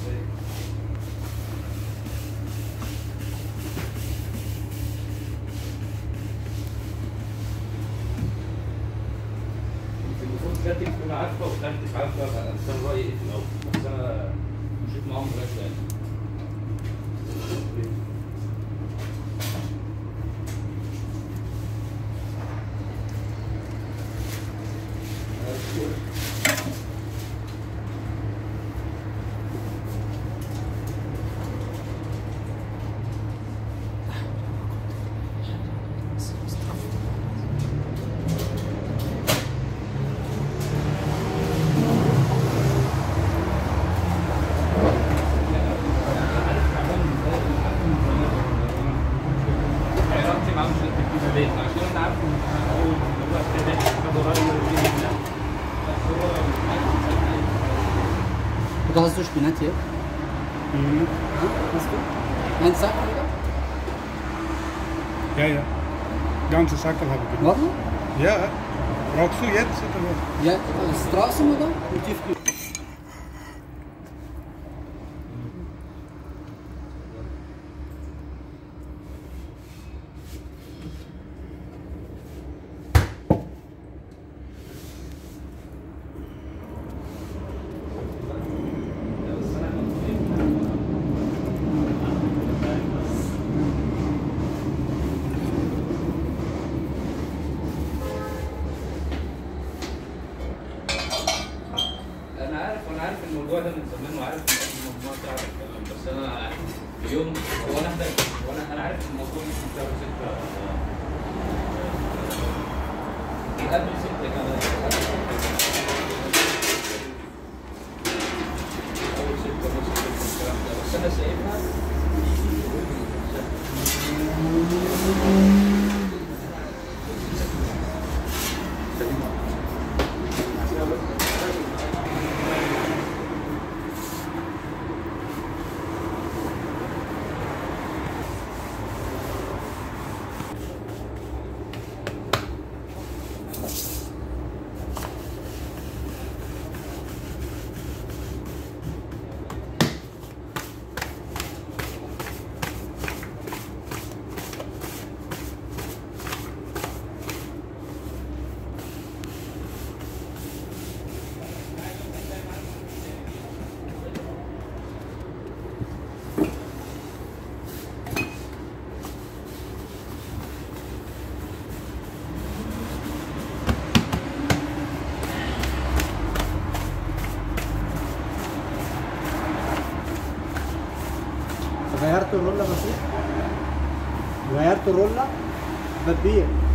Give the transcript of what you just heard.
المفروض سيادتك تكون عارفه وخالتك عارفه بس انا رايي ايه في الاول بس انا مشيت معاهم لغايه يعني علاقتي معاهم مش قد كده ليه؟ عشان انا عارف ان هو هو ابتدى خد قريب من بس هو Du hast du Spinat hier? Mhm. Hast du? Ein Sack oder? Ja, ja. Ganze Sackel habe ich gemacht. Warte. Ja. Brauchst du jetzt oder was? Ja, ist draußen oder? Im Tiefkühl. بس انا كنت انا عارف انا عارف الموضوع ده من زمان وعارف ان أي المجموعه تعرف الكلام بس انا في يوم هو انا هدى هو انا انا عارف الموضوع مش من شهر 6 قبل 6 كمان اول 6 نص 6 الكلام ده بس انا سايبها غيرت الرولة بسيط غيرت الرولة بتبيع